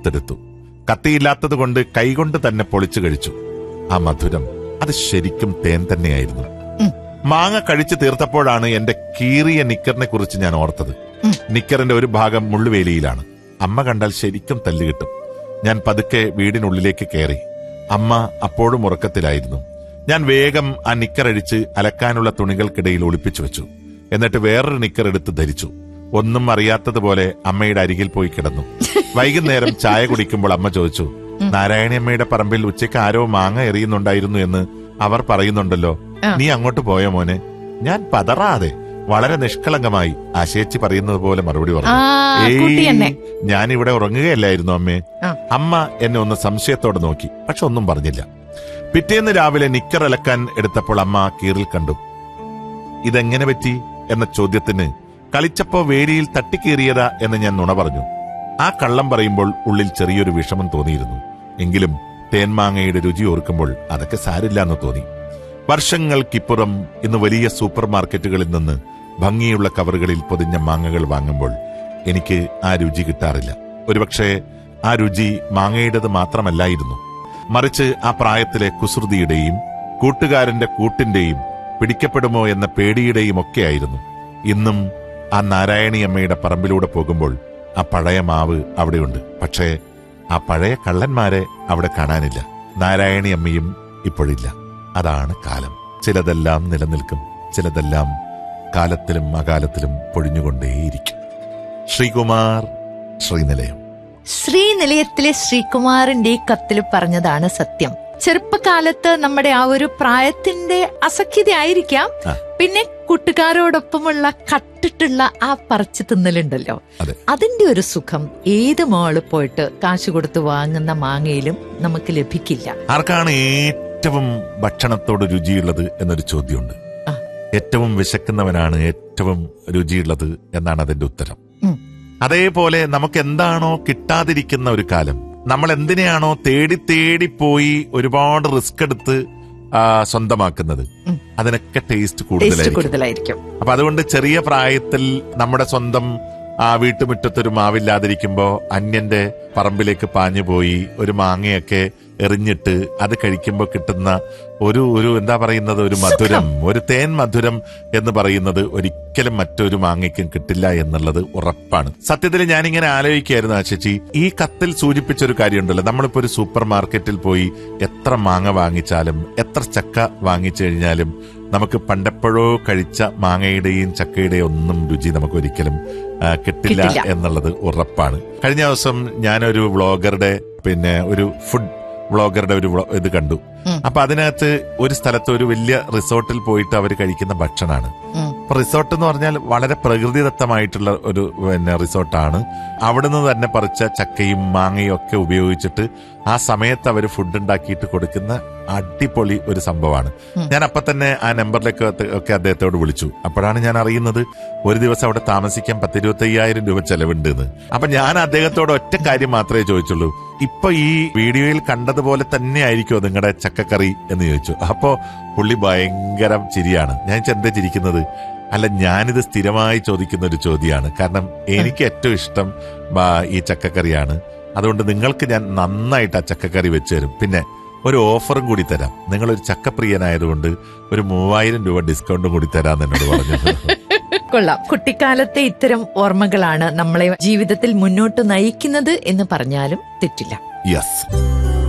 വറുത്തെടുത്തു കത്തിയില്ലാത്തത് കൊണ്ട് കൈകൊണ്ട് തന്നെ പൊളിച്ചു കഴിച്ചു ആ മധുരം അത് ശരിക്കും തേൻ തന്നെയായിരുന്നു ഉം. മാങ്ങ കഴിച്ചു തീർത്തപ്പോഴാണ് എന്റെ കീറിയ നിക്കറിനെ കുറിച്ച് ഞാൻ ഓർത്തത് ഉം. നിക്കറിന്റെ ഒരു ഭാഗം മുള്ളുവേലിയിലാണ് അമ്മ കണ്ടാൽ ശരിക്കും തല്ലുകിട്ടും ഞാൻ പതുക്കെ വീടിനുള്ളിലേക്ക് കയറി അമ്മ അപ്പോഴും ഉറക്കത്തിലായിരുന്നു ഞാൻ വേഗം ആ നിക്കറഴിച്ച് അലക്കാനുള്ള തുണികൾക്കിടയിൽ ഒളിപ്പിച്ചു വെച്ചു എന്നിട്ട് വേറൊരു നിക്കർ എടുത്ത് ധരിച്ചു ഒന്നും അറിയാത്തതുപോലെ അമ്മയുടെ അരികിൽ പോയി കിടന്നു വൈകുന്നേരം ചായ കുടിക്കുമ്പോൾ അമ്മ ചോദിച്ചു നാരായണിയമ്മയുടെ പറമ്പിൽ ഉച്ചയ്ക്ക് ആരോ മാങ്ങ എറിയുന്നുണ്ടായിരുന്നു എന്ന് അവർ പറയുന്നുണ്ടല്ലോ ആ. നീ അങ്ങോട്ട് പോയോ മോനെ ഞാൻ പതറാതെ വളരെ നിഷ്കളങ്കമായി ആശേച്ചി പറയുന്നത് പോലെ മറുപടി ആ പറഞ്ഞു കുട്ടി തന്നെ ഞാൻ ഇവിടെ ഉറങ്ങുകയല്ലായിരുന്നു അമ്മേ ആ. അമ്മ എന്നെ ഒന്ന് സംശയത്തോടെ നോക്കി പക്ഷെ ഒന്നും പറഞ്ഞില്ല പിറ്റേന്ന് രാവിലെ നിക്കർ അലക്കാൻ എടുത്തപ്പോൾ അമ്മ ആ കീറിൽ കണ്ടു ഇതെങ്ങനെ പറ്റി എന്ന ചോദ്യത്തിന് കളിച്ചപ്പോ വേലിയിൽ തട്ടിക്കീറിയതാ എന്ന് ഞാൻ നുണ പറഞ്ഞു ആ കള്ളം പറയുമ്പോൾ ഉള്ളിൽ ചെറിയൊരു വിഷമം തോന്നിയിരുന്നു എങ്കിലും തേൻമാങ്ങയുടെ രുചി ഓർക്കുമ്പോൾ അതൊക്കെ സാരില്ല എന്ന് തോന്നി വർഷങ്ങൾക്കിപ്പുറം ഇന്ന് വലിയ സൂപ്പർ മാർക്കറ്റുകളിൽ നിന്ന് ഭംഗിയുള്ള കവറുകളിൽ പൊതിഞ്ഞ മാങ്ങകൾ വാങ്ങുമ്പോൾ എനിക്ക് ആ രുചി കിട്ടാറില്ല ഒരുപക്ഷെ ആ രുചി മാങ്ങയുടേത് മാത്രമല്ലായിരുന്നു മറിച്ച് ആ പ്രായത്തിലെ കുസൃതിയുടെയും കൂട്ടുകാരന്റെ കൂട്ടിന്റെയും പിടിക്കപ്പെടുമോ എന്ന പേടിയുടെയും ഒക്കെയായിരുന്നു ഇന്നും ആ നാരായണി അമ്മയുടെ പറമ്പിലൂടെ പോകുമ്പോൾ ആ പഴയ മാവ് അവിടെയുണ്ട് പക്ഷേ ആ പഴയ കള്ളന്മാരെ അവിടെ കാണാനില്ല നാരായണി അമ്മയും ഇപ്പോഴില്ല അതാണ് കാലം ചിലതെല്ലാം നിലനിൽക്കും ചിലതെല്ലാം കാലത്തിലും അകാലത്തിലും പൊഴിഞ്ഞുകൊണ്ടേയിരിക്കും ശ്രീകുമാർ ശ്രീനിലയം ശ്രീനിലയത്തിലെ ശ്രീകുമാറിന്റെ ഈ കത്തിൽ പറഞ്ഞതാണ് സത്യം ചെറുപ്പകാലത്ത് നമ്മുടെ ആ ഒരു പ്രായത്തിന്റെ അസഖ്യത ആയിരിക്കാം ആ. പിന്നെ കൂട്ടുകാരോടൊപ്പമുള്ള കട്ടിട്ടുള്ള ആ പറിച്ചു തിന്നലുണ്ടല്ലോ അതെ. അതിന്റെ ഒരു സുഖം ഏത് മോള് പോയിട്ട് കാശ് കൊടുത്ത് വാങ്ങുന്ന മാങ്ങയിലും നമുക്ക് ലഭിക്കില്ല ആർക്കാണ് ഏറ്റവും ഭക്ഷണത്തോട് രുചിയുള്ളത് എന്നൊരു ചോദ്യമുണ്ട് ആ. ഏറ്റവും വിശക്കുന്നവനാണ് ഏറ്റവും രുചിയുള്ളത് എന്നാണ് അതിന്റെ ഉത്തരം ഉം. അതേപോലെ നമുക്ക് എന്താണോ കിട്ടാതിരിക്കുന്ന ഒരു കാലം നമ്മൾ എന്തിനെയാണോ തേടി തേടി പോയി ഒരുപാട് റിസ്ക് എടുത്ത് ആ, സ്വന്തമാക്കുന്നത് ഉം. അതിനൊക്കെ ടേസ്റ്റ് ടേസ്റ്റ് കൂടുതലായിരിക്കും കൂടുതലായിരിക്കും അപ്പൊ അതുകൊണ്ട് ചെറിയ പ്രായത്തിൽ നമ്മുടെ സ്വന്തം ആ വീട്ടുമുറ്റത്തൊരു മാവില്ലാതിരിക്കുമ്പോ അന്യന്റെ പറമ്പിലേക്ക് പാഞ്ഞു പോയി ഒരു മാങ്ങയൊക്കെ എറിഞ്ഞിട്ട് അത് കഴിക്കുമ്പോൾ കിട്ടുന്ന ഒരു ഒരു എന്താ പറയുന്നത് ഒരു മധുരം ഒരു തേൻ മധുരം എന്ന് പറയുന്നത് ഒരിക്കലും മറ്റൊരു മാങ്ങയ്ക്കും കിട്ടില്ല എന്നുള്ളത് ഉറപ്പാണ് സത്യത്തിൽ ഞാനിങ്ങനെ ആലോചിക്കായിരുന്നു ആശിച്ചി ഈ കത്തിൽ സൂചിപ്പിച്ച ഒരു കാര്യമുണ്ടല്ലോ നമ്മളിപ്പോ ഒരു സൂപ്പർ മാർക്കറ്റിൽ പോയി എത്ര മാങ്ങ വാങ്ങിച്ചാലും എത്ര ചക്ക വാങ്ങിച്ചു കഴിഞ്ഞാലും നമുക്ക് പണ്ടെപ്പോഴോ കഴിച്ച മാങ്ങയുടെയും ചക്കയുടെയും ഒന്നും രുചി നമുക്ക് ഒരിക്കലും ആ, കിട്ടില്ല കിട്ടില്ല. എന്നുള്ളത് ഉറപ്പാണ് കഴിഞ്ഞ ദിവസം ഞാനൊരു വ്ളോഗറുടെ പിന്നെ ഒരു ഫുഡ് വ്ളോഗറുടെ ഒരു വ്ളോ- ഇത് കണ്ടു ഉം. അപ്പൊ അതിനകത്ത് ഒരു സ്ഥലത്ത് ഒരു വലിയ റിസോർട്ടിൽ പോയിട്ട് അവർ കഴിക്കുന്ന ഭക്ഷണമാണ് ഉം. അപ്പൊ റിസോർട്ട് എന്ന് പറഞ്ഞാൽ വളരെ പ്രകൃതിദത്തമായിട്ടുള്ള ഒരു പിന്നെ റിസോർട്ടാണ് അവിടുന്ന് തന്നെ പറിച്ച ചക്കയും മാങ്ങയും ഒക്കെ ഉപയോഗിച്ചിട്ട് ആ സമയത്ത് അവർ ഫുഡ് ഉണ്ടാക്കിയിട്ട് കൊടുക്കുന്ന അടിപൊളി ഒരു സംഭവമാണ് ഉം. ഞാൻ അപ്പൊ തന്നെ ആ നമ്പറിലേക്ക് ഒക്കെ- ഒക്കെ അദ്ദേഹത്തോട് വിളിച്ചു അപ്പോഴാണ് ഞാൻ അറിയുന്നത് ഒരു ദിവസം അവിടെ താമസിക്കാൻ പത്തിരുപത്തി അയ്യായിരം രൂപ ചെലവുണ്ട് എന്ന് അപ്പൊ ഞാൻ അദ്ദേഹത്തോട് ഒറ്റ കാര്യം മാത്രമേ ചോദിച്ചുള്ളൂ ഇപ്പൊ ഈ വീഡിയോയിൽ കണ്ടതുപോലെ തന്നെ ആയിരിക്കുമോ നിങ്ങളുടെ ചക്കക്കറി എന്ന് ചോദിച്ചു അപ്പോ പുള്ളി ഭയങ്കര ചിരിയാണ് ഞാൻ ചെന്ത ചിരിക്കുന്നത് അല്ല ഞാനിത് സ്ഥിരമായി ചോദിക്കുന്ന ഒരു ചോദ്യമാണ് കാരണം എനിക്ക് ഏറ്റവും ഇഷ്ടം ആ, ഈ ചക്കക്കറിയാണ് അതുകൊണ്ട് നിങ്ങൾക്ക് ഞാൻ നന്നായിട്ട് ആ ചക്കക്കറി വെച്ച് തരും പിന്നെ ഒരു ഓഫറും കൂടി തരാം നിങ്ങളൊരു ചക്കപ്രിയനായതുകൊണ്ട് ഒരു മൂവായിരം രൂപ ഡിസ്കൗണ്ടും കൂടി തരാന്ന് എന്നോട് പറഞ്ഞു കൊള്ളാം കുട്ടിക്കാലത്തെ ഇത്തരം ഓർമ്മകളാണ് നമ്മളെ ജീവിതത്തിൽ മുന്നോട്ട് നയിക്കുന്നത് എന്ന് പറഞ്ഞാലും തെറ്റില്ല യെസ്